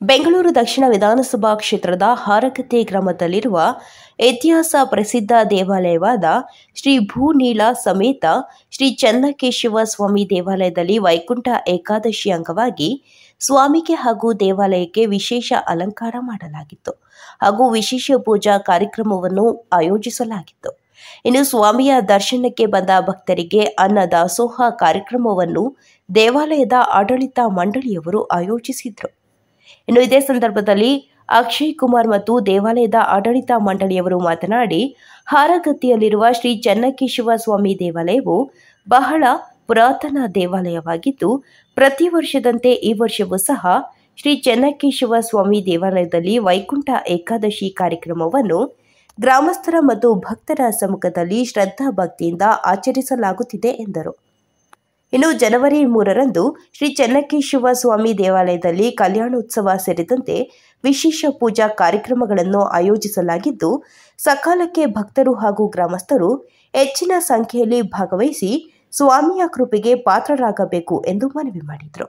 ಬೆಂಗಳೂರು ದಕ್ಷಿಣ ವಿಧಾನಸಭಾ ಕ್ಷೇತ್ರದ ಹಾರಗದ್ದೆ ಗ್ರಾಮದಲ್ಲಿರುವ ಇತಿಹಾಸ ಪ್ರಸಿದ್ಧ ದೇವಾಲಯವಾದ ಶ್ರೀ ಭೂನೀಲ ಸಮೇತ ಶ್ರೀ ಚನ್ನಕೇಶವ ಸ್ವಾಮಿ ದೇವಾಲಯದಲ್ಲಿ ವೈಕುಂಠ ಏಕಾದಶಿ ಅಂಗವಾಗಿ ಸ್ವಾಮಿಗೆ ಹಾಗೂ ದೇವಾಲಯಕ್ಕೆ ವಿಶೇಷ ಅಲಂಕಾರ ಮಾಡಲಾಗಿತ್ತು ಹಾಗೂ ವಿಶೇಷ ಪೂಜಾ ಕಾರ್ಯಕ್ರಮವನ್ನು ಆಯೋಜಿಸಲಾಗಿತ್ತು ಇನ್ನು ಸ್ವಾಮಿಯ ದರ್ಶನಕ್ಕೆ ಬಂದ ಭಕ್ತರಿಗೆ ಅನ್ನ ದಾಸೋಹ ಕಾರ್ಯಕ್ರಮವನ್ನು ದೇವಾಲಯದ ಆಡಳಿತ ಮಂಡಳಿಯವರು ಆಯೋಜಿಸಿದ್ರು ಇನ್ನು ಇದೇ ಸಂದರ್ಭದಲ್ಲಿ ಅಕ್ಷಯ್ ಕುಮಾರ್ ಮತ್ತು ದೇವಾಲಯದ ಆಡಳಿತ ಮಂಡಳಿಯವರು ಮಾತನಾಡಿ ಹಾರಗತ್ತಿಯಲ್ಲಿರುವ ಶ್ರೀ ಚನ್ನಕೇಶವ ಸ್ವಾಮಿ ದೇವಾಲಯವು ಬಹಳ ಪುರಾತನ ದೇವಾಲಯವಾಗಿದ್ದು ಪ್ರತಿ ವರ್ಷದಂತೆ ಈ ವರ್ಷವೂ ಸಹ ಶ್ರೀ ಚನ್ನಕೇಶವ ಸ್ವಾಮಿ ದೇವಾಲಯದಲ್ಲಿ ವೈಕುಂಠ ಏಕಾದಶಿ ಕಾರ್ಯಕ್ರಮವನ್ನು ಗ್ರಾಮಸ್ಥರ ಮತ್ತು ಭಕ್ತರ ಸಮ್ಮುಖದಲ್ಲಿ ಶ್ರದ್ಧಾ ಭಕ್ತಿಯಿಂದ ಆಚರಿಸಲಾಗುತ್ತಿದೆ ಎಂದರು ಇನ್ನು ಜನವರಿ ಮೂರರಂದು ಶ್ರೀ ಚನ್ನಕೇಶವ ಸ್ವಾಮಿ ದೇವಾಲಯದಲ್ಲಿ ಕಲ್ಯಾಣೋತ್ಸವ ಸೇರಿದಂತೆ ವಿಶೇಷ ಪೂಜಾ ಕಾರ್ಯಕ್ರಮಗಳನ್ನು ಆಯೋಜಿಸಲಾಗಿದ್ದು ಸಕಾಲಕ್ಕೆ ಭಕ್ತರು ಹಾಗೂ ಗ್ರಾಮಸ್ಥರು ಹೆಚ್ಚಿನ ಸಂಖ್ಯೆಯಲ್ಲಿ ಭಾಗವಹಿಸಿ ಸ್ವಾಮಿಯ ಕೃಪೆಗೆ ಪಾತ್ರರಾಗಬೇಕು ಎಂದು ಮನವಿ ಮಾಡಿದರು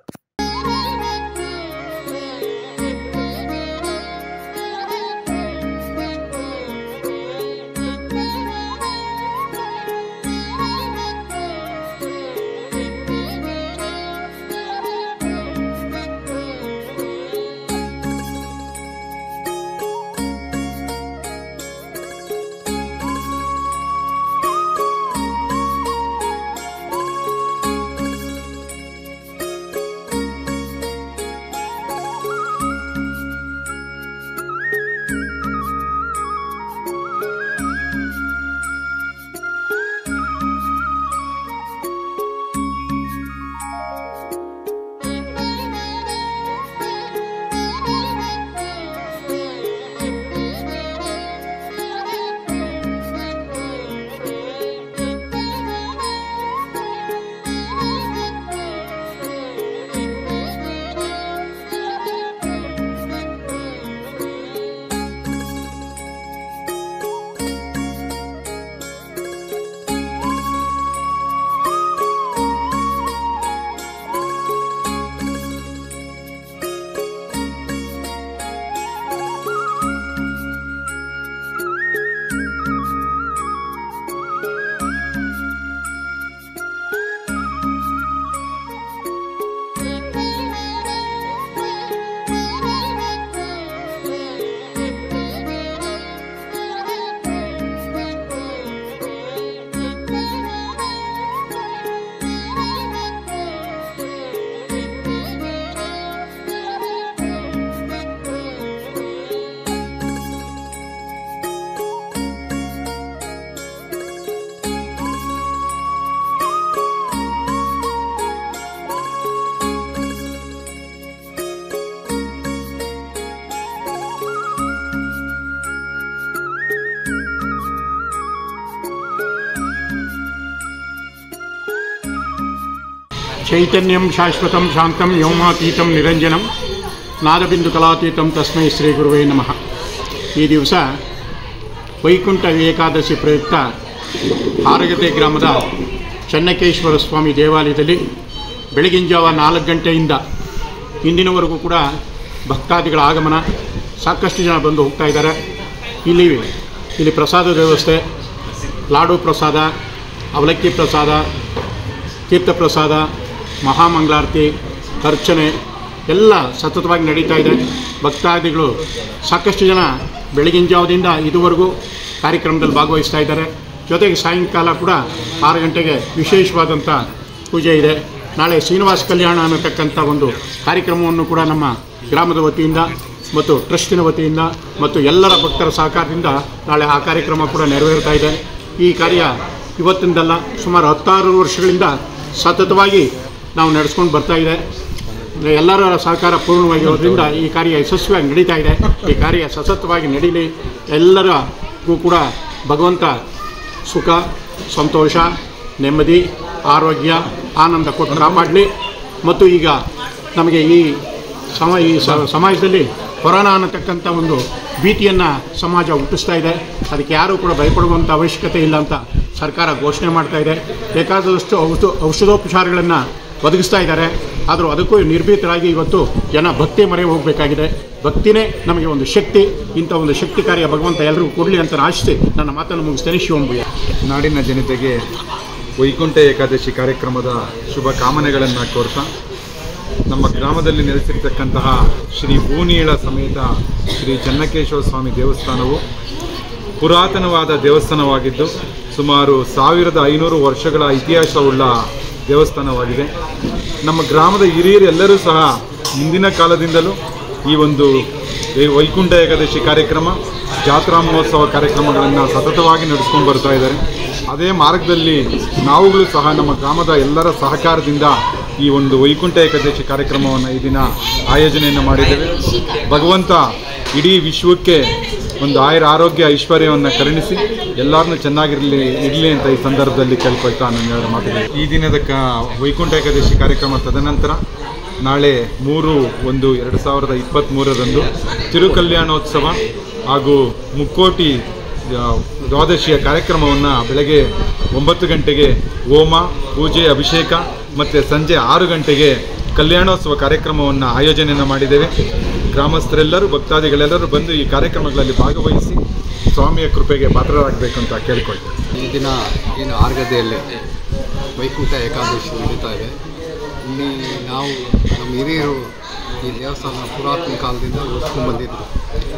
ಚೈತನ್ಯಂ ಶಾಶ್ವತಂ ಶಾಂತಂ ವ್ಯೋಮಾತೀತಂ ನಿರಂಜನಂ ನಾದಬಿಂದು ಕಲಾತೀತಂ ತಸ್ಮೈ ಶ್ರೀ ಗುರುವೇ ನಮಃ ಈ ದಿವಸ ವೈಕುಂಠ ಏಕಾದಶಿ ಪ್ರಯುಕ್ತ ಹಾರಗತೆ ಗ್ರಾಮದ ಚನ್ನಕೇಶ್ವರ ಸ್ವಾಮಿ ದೇವಾಲಯದಲ್ಲಿ ಬೆಳಗಿನ ಜಾವ ನಾಲ್ಕು ಗಂಟೆಯಿಂದ ಇಂದಿನವರೆಗೂ ಕೂಡ ಭಕ್ತಾದಿಗಳ ಆಗಮನ ಸಾಕಷ್ಟು ಜನ ಬಂದು ಹೋಗ್ತಾ ಇದ್ದಾರೆ ಇಲ್ಲಿ ಇಲ್ಲಿ ಪ್ರಸಾದದ ವ್ಯವಸ್ಥೆ ಲಾಡು ಪ್ರಸಾದ ಅವಲಕ್ಕಿ ಪ್ರಸಾದ ತೀರ್ಥ ಪ್ರಸಾದ ಮಹಾಮಂಗಳಾರತಿ ಅರ್ಚನೆ ಎಲ್ಲ ಸತತವಾಗಿ ನಡೀತಾ ಇದೆ ಭಕ್ತಾದಿಗಳು ಸಾಕಷ್ಟು ಜನ ಬೆಳಗಿನ ಜಾವದಿಂದ ಇದುವರೆಗೂ ಕಾರ್ಯಕ್ರಮದಲ್ಲಿ ಭಾಗವಹಿಸ್ತಾ ಇದ್ದಾರೆ ಜೊತೆಗೆ ಸಾಯಂಕಾಲ ಕೂಡ ಆರು ಗಂಟೆಗೆ ವಿಶೇಷವಾದಂಥ ಪೂಜೆ ಇದೆ ನಾಳೆ ಶ್ರೀನಿವಾಸ ಕಲ್ಯಾಣ ಅನ್ನತಕ್ಕಂಥ ಒಂದು ಕಾರ್ಯಕ್ರಮವನ್ನು ಕೂಡ ನಮ್ಮ ಗ್ರಾಮದ ವತಿಯಿಂದ ಮತ್ತು ಟ್ರಸ್ಟಿನ ವತಿಯಿಂದ ಮತ್ತು ಎಲ್ಲರ ಭಕ್ತರ ಸಹಕಾರದಿಂದ ನಾಳೆ ಆ ಕಾರ್ಯಕ್ರಮ ಕೂಡ ನೆರವೇರ್ತಾ ಇದೆ ಈ ಕಾರ್ಯ ಇವತ್ತಿಂದಲ್ಲ ಸುಮಾರು ಹತ್ತಾರು ವರ್ಷಗಳಿಂದ ಸತತವಾಗಿ ನಾವು ನಡೆಸ್ಕೊಂಡು ಬರ್ತಾ ಇದೆ ಎಲ್ಲರ ಸಹಕಾರ ಪೂರ್ಣವಾಗಿರೋದ್ರಿಂದ ಈ ಕಾರ್ಯ ಯಶಸ್ವಿಯಾಗಿ ನಡೀತಾ ಇದೆ ಈ ಕಾರ್ಯ ಸತತವಾಗಿ ನಡೀಲಿ ಎಲ್ಲರಿಗೂ ಕೂಡ ಭಗವಂತ ಸುಖ ಸಂತೋಷ ನೆಮ್ಮದಿ ಆರೋಗ್ಯ ಆನಂದ ಕೊಟ್ಟು ಕಾಪಾಡಲಿ ಮತ್ತು ಈಗ ನಮಗೆ ಈ ಸಮ ಈ ಸ- ಸಮಾಜದಲ್ಲಿ ಕೊರೋನಾ ಅನ್ನತಕ್ಕಂಥ ಒಂದು ಭೀತಿಯನ್ನು ಸಮಾಜ ಹುಟ್ಟಿಸ್ತಾ ಇದೆ ಅದಕ್ಕೆ ಯಾರೂ ಕೂಡ ಭಯಪಡುವಂಥ ಅವಶ್ಯಕತೆ ಇಲ್ಲ ಅಂತ ಸರ್ಕಾರ ಘೋಷಣೆ ಮಾಡ್ತಾ ಇದೆ ಬೇಕಾದಷ್ಟು ಔಷಧ ಔಷಧೋಪಚಾರಗಳನ್ನು ಒದಗಿಸ್ತಾ ಇದ್ದಾರೆ ಆದರೂ ಅದಕ್ಕೂ ನಿರ್ಭೀತರಾಗಿ ಇವತ್ತು ಜನ ಭಕ್ತಿ ಮರೆ ಹೋಗಬೇಕಾಗಿದೆ ಭಕ್ತಿನೇ ನಮಗೆ ಒಂದು ಶಕ್ತಿ ಇಂಥ ಒಂದು ಶಕ್ತಿ ಕಾರ್ಯ ಭಗವಂತ ಎಲ್ಲರಿಗೂ ಕೊಡಲಿ ಅಂತ ಆಶಿಸಿ ನನ್ನ ಮಾತನ್ನು ಮುಗಿಸ್ತೇನೆ ಶಿವಂಬಯ್ಯ ನಾಡಿನ ಜನತೆಗೆ ವೈಕುಂಠ ಏಕಾದಶಿ ಕಾರ್ಯಕ್ರಮದ ಶುಭ ಕಾಮನೆಗಳನ್ನು ಕೋರ್ತಾ ನಮ್ಮ ಗ್ರಾಮದಲ್ಲಿ ನೆಲೆಸಿರ್ತಕ್ಕಂತಹ ಶ್ರೀ ಭೂನೀಳ ಸಮೇತ ಶ್ರೀ ಚನ್ನಕೇಶವ ಸ್ವಾಮಿ ದೇವಸ್ಥಾನವು ಪುರಾತನವಾದ ದೇವಸ್ಥಾನವಾಗಿದ್ದು ಸುಮಾರು ಸಾವಿರದ ಐನೂರು ವರ್ಷಗಳ ಇತಿಹಾಸವುಳ್ಳ ದೇವಸ್ಥಾನವಾಗಿದೆ ನಮ್ಮ ಗ್ರಾಮದ ಹಿರಿಯರೆಲ್ಲರೂ ಸಹ ಮುಂದಿನ ಕಾಲದಿಂದಲೂ ಈ ಒಂದು ಈ ವೈಕುಂಠ ಏಕಾದಶಿ ಕಾರ್ಯಕ್ರಮ ಜಾತ್ರಾ ಮಹೋತ್ಸವ ಕಾರ್ಯಕ್ರಮಗಳನ್ನು ಸತತವಾಗಿ ನಡೆಸ್ಕೊಂಡು ಬರ್ತಾ ಇದ್ದಾರೆ ಅದೇ ಮಾರ್ಗದಲ್ಲಿ ನಾವುಗಳು ಸಹ ನಮ್ಮ ಗ್ರಾಮದ ಎಲ್ಲರ ಸಹಕಾರದಿಂದ ಈ ಒಂದು ವೈಕುಂಠ ಏಕಾದಶಿ ಕಾರ್ಯಕ್ರಮವನ್ನು ಈ ದಿನ ಆಯೋಜನೆಯನ್ನು ಮಾಡಿದ್ದೇವೆ ಭಗವಂತ ಇಡೀ ವಿಶ್ವಕ್ಕೆ ಒಂದು ಆಯುರ ಆರೋಗ್ಯ ಐಶ್ವರ್ಯವನ್ನು ಕರುಣಿಸಿ ಎಲ್ಲರನ್ನೂ ಚೆನ್ನಾಗಿರಲಿ ಇರಲಿ ಅಂತ ಈ ಸಂದರ್ಭದಲ್ಲಿ ಕೇಳ್ಕೊಳ್ತಾ ನಾನು ಎರಡು ಮಾತುಗಳು ಈ ದಿನದ ಕ ವೈಕುಂಠ ಏಕಾದಶಿ ಕಾರ್ಯಕ್ರಮ ತದನಂತರ ನಾಳೆ ಮೂರು ಒಂದು ಎರಡು ಸಾವಿರದ ಇಪ್ಪತ್ತ್ಮೂರರಂದು ತಿರುಕಲ್ಯಾಣೋತ್ಸವ ಹಾಗೂ ಮುಕ್ಕೋಟಿ ಆ, ದ್ವಾದಶಿಯ ಕಾರ್ಯಕ್ರಮವನ್ನು ಬೆಳಗ್ಗೆ ಒಂಬತ್ತು ಗಂಟೆಗೆ ಹೋಮ ಪೂಜೆ ಅಭಿಷೇಕ ಮತ್ತು ಸಂಜೆ ಆರು ಗಂಟೆಗೆ ಕಲ್ಯಾಣೋತ್ಸವ ಕಾರ್ಯಕ್ರಮವನ್ನು ಆಯೋಜನೆಯನ್ನು ಮಾಡಿದ್ದೇವೆ ಗ್ರಾಮಸ್ಥರೆಲ್ಲರೂ ಭಕ್ತಾದಿಗಳೆಲ್ಲರೂ ಬಂದು ಈ ಕಾರ್ಯಕ್ರಮಗಳಲ್ಲಿ ಭಾಗವಹಿಸಿ ಸ್ವಾಮಿಯ ಕೃಪೆಗೆ ಪಾತ್ರರಾಗಬೇಕು ಅಂತ ಕೇಳ್ಕೊಳ್ತೇವೆ ಈ ದಿನ ಏನು ಆರ್ಗದೆಯಲ್ಲಿ ವೈಕುಂಠ ಏಕಾದಶಿ ನಡೀತಾ ಇದೆ ಇಲ್ಲಿ ನಾವು ನಮ್ಮ ಹಿರಿಯರು ಈ ದೇವಸ್ಥಾನ ಪುರಾತನ ಕಾಲದಿಂದ ಉಳಿಸ್ಕೊಂಡು ಬಂದಿದ್ರು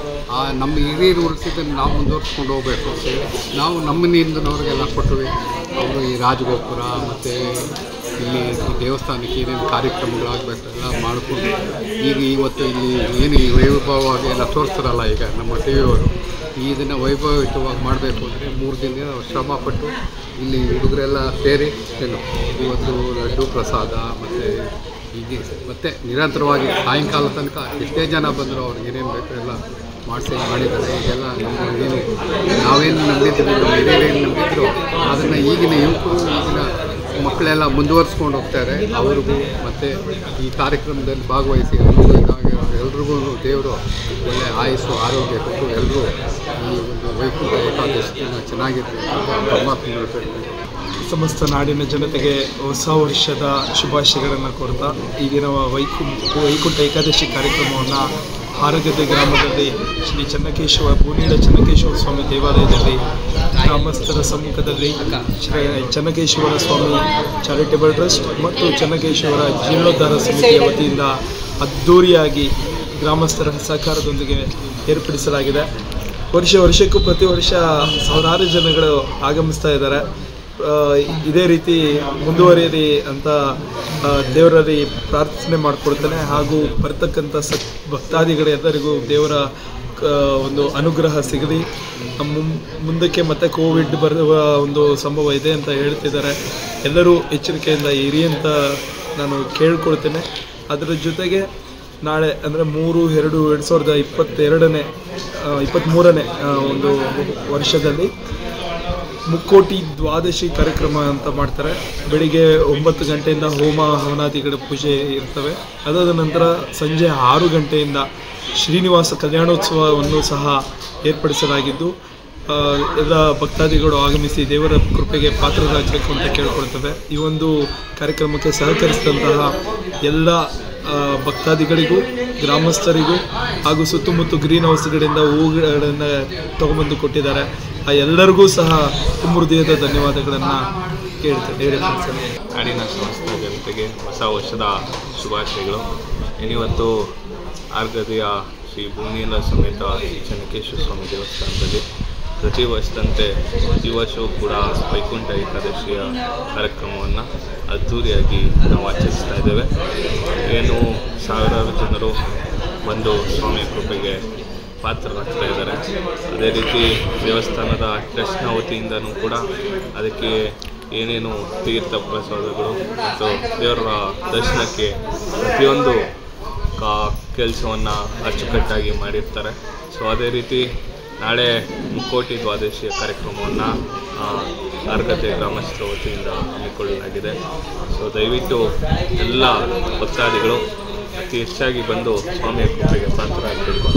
ಆ ನಮ್ಮ ಹಿರಿಯರು ಉಳಿಸಿದ್ದನ್ನು ನಾವು ಮುಂದುವರ್ಸ್ಕೊಂಡು ಹೋಗಬೇಕು ಅಂತೇಳಿ ನಾವು ನಮ್ಮನಿಂದನವ್ರಿಗೆಲ್ಲ ಕೊಟ್ಟವಿ ಅವರು ಈ ರಾಜಗೋಪುರ ಮತ್ತು ಇಲ್ಲಿ ಈ ದೇವಸ್ಥಾನಕ್ಕೆ ಏನೇನು ಕಾರ್ಯಕ್ರಮಗಳಾಗಬೇಕು ಎಲ್ಲ ಮಾಡಿಕೊಂಡು ಈಗ ಇವತ್ತು ಇಲ್ಲಿ ಏನು ಈ ವೈಭವವಾಗಿ ಎಲ್ಲ ತೋರಿಸ್ತಾರಲ್ಲ ಈಗ ನಮ್ಮ ಟಿ ವಿಯವರು ಇದನ್ನು ವೈಭವಯುತವಾಗಿ ಮಾಡಬೇಕು ಅಂದರೆ ಮೂರು ದಿನ ಶ್ರಮಪಟ್ಟು ಇಲ್ಲಿ ಹುಡುಗರೆಲ್ಲ ಸೇರಿ ಏನು ಇವತ್ತು ಲಡ್ಡು ಪ್ರಸಾದ ಮತ್ತು ಹೀಗೆ ಮತ್ತು ನಿರಂತರವಾಗಿ ಸಾಯಂಕಾಲ ತನಕ ಎಷ್ಟೇ ಜನ ಬಂದರೂ ಅವ್ರಿಗೆ ಏನೇನು ಬೇಕು ಎಲ್ಲ ಮಾಡಿಸಿ ಮಾಡಿದ್ದಾರೆ ಇದೆಲ್ಲ ನಮ್ಮ ಏನು ನಾವೇನು ನಂಬಿದ್ರು ನಮ್ಮ ಹಿರಿಯರೇನು ನಂಬಿದ್ರು ಅದನ್ನು ಈಗಿನ ಯುವಕರು ಈಗಿನ ಮಕ್ಕಳೆಲ್ಲ ಮುಂದುವರಿಸ್ಕೊಂಡು ಹೋಗ್ತಾರೆ ಅವ್ರಿಗೂ ಮತ್ತು ಈ ಕಾರ್ಯಕ್ರಮದಲ್ಲಿ ಭಾಗವಹಿಸಿ ಅನುಭವಿದಾಗ ಎಲ್ರಿಗೂ ದೇವರು ಒಳ್ಳೆಯ ಆಯುಸ್ಸು ಆರೋಗ್ಯ ಕೊಟ್ಟು ಎಲ್ಲರೂ ಈ ಒಂದು ವೈಕುಂಠ ಏಕಾದಶಿನ ಚೆನ್ನಾಗಿರಲಿ ಅಂತ ಪರಮಾತ್ಮನ ಬೇಡ್ಕೊಂಡು ಸಮಸ್ತ ನಾಡಿನ ಜನತೆಗೆ ಹೊಸ ವರ್ಷದ ಶುಭಾಶಯಗಳನ್ನು ಕೋರ್ತಾ ಈಗಿನ ವೈಕುಂಠ ವೈಕುಂಠ ಏಕಾದಶಿ ಕಾರ್ಯಕ್ರಮವನ್ನು ಹಾರಗದ್ದೆ ಗ್ರಾಮದಲ್ಲಿ ಶ್ರೀ ಚನ್ನಕೇಶವ ಭೂನೀಳ ಚನ್ನಕೇಶವ ಸ್ವಾಮಿ ದೇವಾಲಯದಲ್ಲಿ ಗ್ರಾಮಸ್ಥರ ಸಮ್ಮುಖದಲ್ಲಿ ಶ್ರೀ ಚನ್ನಕೇಶ್ವರ ಸ್ವಾಮಿ ಚಾರಿಟೇಬಲ್ ಟ್ರಸ್ಟ್ ಮತ್ತು ಚನ್ನಕೇಶ್ವರ ಜೀರ್ಣೋದ್ಧಾರ ಸಮಿತಿಯ ವತಿಯಿಂದ ಅದ್ಧೂರಿಯಾಗಿ ಗ್ರಾಮಸ್ಥರ ಸಹಕಾರದೊಂದಿಗೆ ಏರ್ಪಡಿಸಲಾಗಿದೆ ವರ್ಷ ವರ್ಷಕ್ಕೂ ಪ್ರತಿ ವರ್ಷ ಸಾವಿರಾರು ಜನಗಳು ಆಗಮಿಸ್ತಾ ಇದ್ದಾರೆ ಆ, ಇದೇ ರೀತಿ ಮುಂದುವರಿಯಲಿ ಅಂತ ಆ, ದೇವರಲ್ಲಿ ಪ್ರಾರ್ಥನೆ ಮಾಡಿಕೊಡ್ತೇನೆ ಹಾಗೂ ಬರ್ತಕ್ಕಂಥ ಸತ್ ಭಕ್ತಾದಿಗಳೆಲ್ಲರಿಗೂ ದೇವರ ಕ- ಒಂದು ಅನುಗ್ರಹ ಸಿಗಲಿ ಮುಂ- ಮುಂದಕ್ಕೆ ಮತ್ತೆ ಕೋವಿಡ್ ಬರುವ ಒಂದು ಸಂಭವ ಇದೆ ಅಂತ ಹೇಳ್ತಿದ್ದಾರೆ ಎಲ್ಲರೂ ಎಚ್ಚರಿಕೆಯಿಂದ ಇರಿ ಅಂತ ನಾನು ಕೇಳ್ಕೊಳ್ತೇನೆ ಅದರ ಜೊತೆಗೆ ನಾಳೆ ಅಂದರೆ ಮೂರು ಎರಡು ಎರಡು ಸಾವಿರದ ಇಪ್ಪತ್ತೆರಡನೇ ಇಪ್ಪತ್ತ್ಮೂರನೇ ಒಂದು ವರ್ಷದಲ್ಲಿ ಮುಕ್ಕೋಟಿ ದ್ವಾದಶಿ ಕಾರ್ಯಕ್ರಮ ಅಂತ ಮಾಡ್ತಾರೆ ಬೆಳಿಗ್ಗೆ ಒಂಬತ್ತು ಗಂಟೆಯಿಂದ ಹೋಮ ಹವನಾದಿಗಳ ಪೂಜೆ ಇರ್ತವೆ ಅದಾದ ನಂತರ ಸಂಜೆ ಆರು ಗಂಟೆಯಿಂದ ಶ್ರೀನಿವಾಸ ಕಲ್ಯಾಣೋತ್ಸವವನ್ನು ಸಹ ಏರ್ಪಡಿಸಲಾಗಿದ್ದು ಆ, ಎಲ್ಲ ಭಕ್ತಾದಿಗಳು ಆಗಮಿಸಿ ದೇವರ ಕೃಪೆಗೆ ಪಾತ್ರರಾಗಬೇಕು ಅಂತ ಕೇಳ್ಕೊಳ್ತೇವೆ ಈ ಒಂದು ಕಾರ್ಯಕ್ರಮಕ್ಕೆ ಸಹಕರಿಸಿದಂತಹ ಎಲ್ಲ ಆ, ಭಕ್ತಾದಿಗಳಿಗೂ ಗ್ರಾಮಸ್ಥರಿಗೂ ಹಾಗೂ ಸುತ್ತಮುತ್ತ ಗ್ರೀನ್ ಹೌಸ್ಗಳಿಂದ ಹೂಗಳನ್ನು ತಗೊಂಬಂದು ಕೊಟ್ಟಿದ್ದಾರೆ ಆ ಎಲ್ಲರಿಗೂ ಸಹ ತುಂಬ ಹೃದಯದ ಧನ್ಯವಾದಗಳನ್ನು ಕೇಳ್ತೇನೆ ಹೇಳ್ತೇನೆ ನಾಡಿನ ಸಮಸ್ತ ಜನತೆಗೆ ಹೊಸ ವರ್ಷದ ಶುಭಾಶಯಗಳು ಏನಿವತ್ತು ಆರ್ಗದಿಯ ಶ್ರೀ ಭೂಮಿಯಲ ಸಮೇತ ಶ್ರೀ ಚೆನ್ನಕೇಶ್ವರ ಸ್ವಾಮಿ ದೇವಸ್ಥಾನದಲ್ಲಿ ಪ್ರತಿ ವರ್ಷದಂತೆ ಈ ವರ್ಷವೂ ಕೂಡ ವೈಕುಂಠ ಏಕಾದಶಿಯ ಕಾರ್ಯಕ್ರಮವನ್ನು ಅದ್ಧೂರಿಯಾಗಿ ನಾವು ಆಚರಿಸ್ತಾ ಇದ್ದೇವೆ ಏನು ಸಾವಿರಾರು ಜನರು ಬಂದು ಸ್ವಾಮಿಯ ಕೃಪೆಗೆ ಪಾತ್ರರಾಗ್ತಾ ಇದ್ದಾರೆ ಅದೇ ರೀತಿ ದೇವಸ್ಥಾನದ ಟ್ರಸ್ಟ್ನ ವತಿಯಿಂದನೂ ಕೂಡ ಅದಕ್ಕೆ ಏನೇನು ತೀರ್ಥ ಪ್ರಸಾದಗಳು ಮತ್ತು ದೇವರ ದರ್ಶನಕ್ಕೆ ಪ್ರತಿಯೊಂದು ಕಾ ಕೆಲಸವನ್ನು ಅಚ್ಚುಕಟ್ಟಾಗಿ ಮಾಡಿರ್ತಾರೆ ಸೊ ಅದೇ ರೀತಿ ನಾಳೆ ಮುಕ್ಕೋಟಿ ದ್ವಾದಶಿಯ ಕಾರ್ಯಕ್ರಮವನ್ನು ಅರ್ಹತೆ ಗ್ರಾಮಸ್ಥರ ವತಿಯಿಂದ ಹಮ್ಮಿಕೊಳ್ಳಲಾಗಿದೆ ಸೊ ದಯವಿಟ್ಟು ಎಲ್ಲ ಭಕ್ತಾದಿಗಳು ಅತಿ ಹೆಚ್ಚಾಗಿ ಬಂದು ಸ್ವಾಮಿಯ ಕೃಪೆಗೆ ಪಾತ್ರರಾಗಬೇಕು